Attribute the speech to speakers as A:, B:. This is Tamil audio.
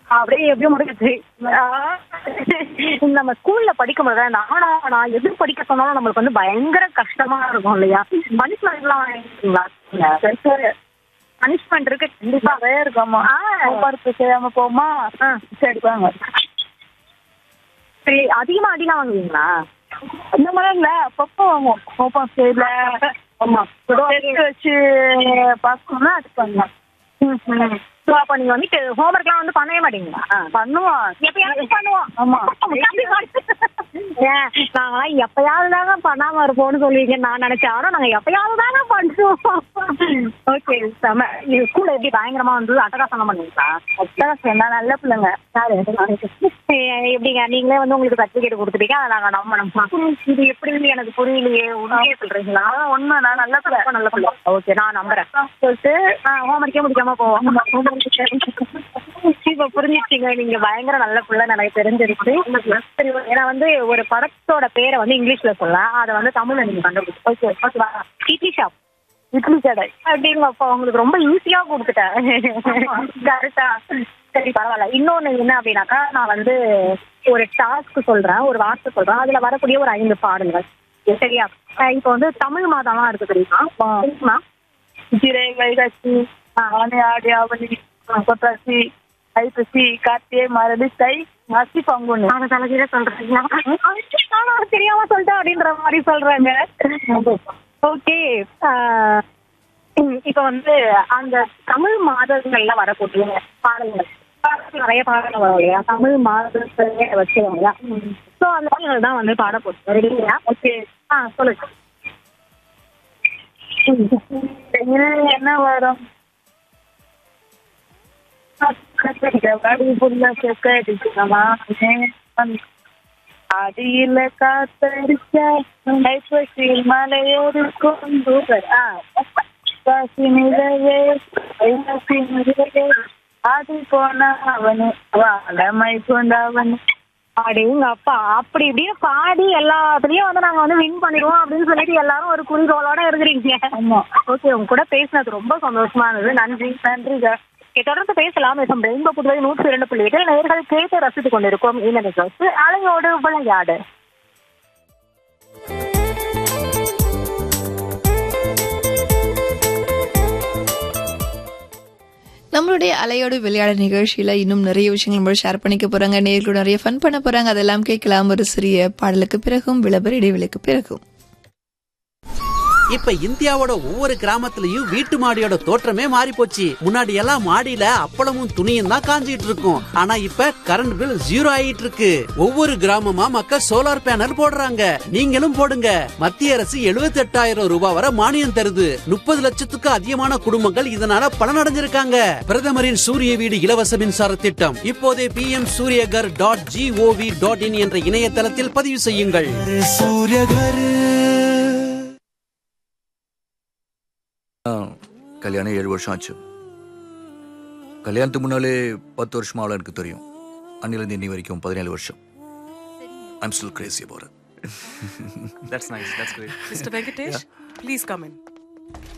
A: அப்படியே எப்படியும் முடிஞ்சிச்சு நம்ம ஸ்கூல்ல படிக்கும்போது நானா நான் எது படிக்க சொன்னாலும் நம்மளுக்கு வந்து பயங்கர கஷ்டமா இருக்கும் இல்லையா பனிஷ்மெண்ட் எல்லாம் வாங்கிருக்கீங்களா பனிஷ்மெண்ட் இருக்கு கண்டிப்பா
B: நிறைய இருக்காமா
A: ஆ.
B: ஹோம்ஒர்க் செய்யாம போமா
A: ஆ.
B: எடுப்பாங்க
A: சரி அதிகமா அடிலாம் வாங்குவீங்களா
B: அந்த மாதிரி இல்ல அப்பப்போ வாங்குவோம் ஹோம்ஒர்க் செய்யல
A: ஆமா
B: எடுத்து வச்சு பார்க்கணும்னா அது பண்ணலாம்
A: ஸோ அப்ப நீங்க வந்துட்டு ஹோம்ஒர்க்லாம் வந்து பண்ணவே மாட்டீங்களா
B: பண்ணுவான்
A: எப்பயாவது பண்ணுவோம்
B: ஆமா
A: ஏன் நாங்களாம் எப்பயாவது தாங்க பண்ணாம இருப்போம்னு சொல்லுவீங்க நான் நினைச்சேன் ஆனா நாங்க எப்பயாவது தாங்க பண்ணுவோம் ஓகே செம இது ஸ்கூல்ல எப்படி பயங்கரமா வந்து அட்டகாசம் பண்ணுவீங்களா
B: அதான் நான் நல்ல பிள்ளைங்க
A: யாரு ஏ- எப்படிங்க நீங்களே வந்து உங்களுக்கு சர்டிபிகேட் கொடுத்துட்டீங்க அதை நாங்க நம்பணும் இது எப்படி எனக்கு புரியலையே உண்மையே சொல்றீங்களா
B: உண்மை நான் நல்ல பிள்ளை
A: ரொம்ப நல்ல பிள்ளை ஓகே நான் நம்புறேன் சொல்லிட்டு ஹோம்ஒர்க்கே முடிக்காம போவோம் இப்ப புரிஞ்சிச்சிங்க நீங்க பயங்கர நல்ல பிள்ளை எனக்கு தெரிஞ்சிருச்சு சரி ஏன்னா வந்து ஒரு படத்தோட பேரை வந்து இங்கிலீஷ்ல சொல்லலாம் அதை வந்து தமிழ்ல நீங்க கண்டுபிடிச்சு ஓகே ஓகேவா இட்லி ஷாப்
B: இட்லி கடை
A: அப்படிங்கப்பா உங்களுக்கு ரொம்ப ஈஸியா கொடுத்துட்டேன் கரெக்டா சரி பரவாயில்ல இன்னொன்னு என்ன அப்படின்னாக்கா நான் வந்து ஒரு டாஸ்க் சொல்றேன் ஒரு வார்த்தை சொல்றேன் அதுல வரக்கூடிய ஒரு ஐந்து பாடல்கள் சரியா அஹ் இப்போ வந்து தமிழ் மாதம்லாம் இருக்கு தெரியுமா தெரியுமா
B: சிறை வைகாசி ஆனி ஆடி ஆவணி புரட்டாசி ஐப்பசி கார்த்திகை மரடி தை மாசி பங்குனி
A: அதை தலைகீழ சொல்றீங்களா நானும் தெரியாம சொல்லிட்டேன் அப்படின்ற மாதிரி சொல்றாங்க ஓகே இப்ப வந்து அந்த தமிழ் மாதங்கள்ல வரக்கூடிய பாடல்கள் பாடல்கள் நிறைய பாடல்கள் வரும் இல்லையா தமிழ் மாதத்துல வச்சுருவோம் இல்லையா ஸோ அந்த பாடல்கள் தான் வந்து பாட போட்டு ரெடியா ஓகே ஆ சொல்லுங்க
B: இதுல என்ன வரும் புள்ள சொக்க அடிச்சுக்கமா அடியில காத்தடிச்ச ஐப்பசியில் மலையோடு கொண்டு ஆ காசி நிலவே ஐப்பசி நிலவே ஆடி போன அவனு வாழமை கொண்டவனு
A: அப்படிங்க அப்பா அப்படி இப்படின்னு பாடி எல்லாத்துலயும் வந்து நாங்க வந்து வின் பண்ணிடுவோம் அப்படின்னு சொல்லிட்டு எல்லாரும் ஒரு குறிக்கோளோட இருக்கிறீங்க
B: ஆமா
A: ஓகே உங்க கூட பேசினது ரொம்ப சந்தோஷமா இருந்தது நன்றி நன்றிங்க ஓகே, தொடர்ந்து பேசலாம் எஃப்எம் ரெயின்போ புதுவை நூற்றி இரண்டு புள்ளி எட்டில் நேர்கள் கேட்டு ரசித்துக் கொண்டிருக்கும் இந்த நிகழ்ச்சி அலையோடு விளையாடு
C: நம்மளுடைய அலையோடு விளையாட நிகழ்ச்சியில இன்னும் நிறைய விஷயங்கள் நம்ம ஷேர் பண்ணிக்க போறாங்க நேர்களும் நிறைய ஃபன் பண்ண போறாங்க அதெல்லாம் கேட்கலாம் ஒரு சிறிய பாடலுக்கு பிறகும் விளம்பர இடைவெளிக்கு பிறகும்
D: இப்ப இந்தியாவோட ஒவ்வொரு கிராமத்துலயும் வீட்டு மாடியோட தோற்றமே மாறி போச்சு முன்னாடி எல்லாம் மாடியில அப்பளமும் துணியும் தான் காஞ்சிட்டு இருக்கும் ஆனா இப்ப கரண்ட் பில் ஜீரோ ஆயிட்டு இருக்கு ஒவ்வொரு கிராமமா மக்கள் சோலார் பேனல் போடுறாங்க நீங்களும் போடுங்க மத்திய அரசு 78000 ரூபாய் வரை மானியம் தருது முப்பது லட்சத்துக்கு அதிகமான குடும்பங்கள் இதனால பலனடைஞ்சிருக்காங்க பிரதமரின் சூரிய வீடு இலவச மின்சார திட்டம் இப்போதே P M Suryaghar dot G O V dot in என்ற இணையதளத்தில் பதிவு செய்யுங்கள்
E: கல்யாணம் ஏழு வருஷம் ஆச்சு கல்யாணத்துக்கு முன்னாலே பத்து வருஷமா அவளை எனக்கு தெரியும் அன்னிலேருந்து இன்னி வரைக்கும் பதினேழு வருஷம் I'm still crazy about it
F: That's nice. That's great.
G: Mr. Venkatesh, please come in.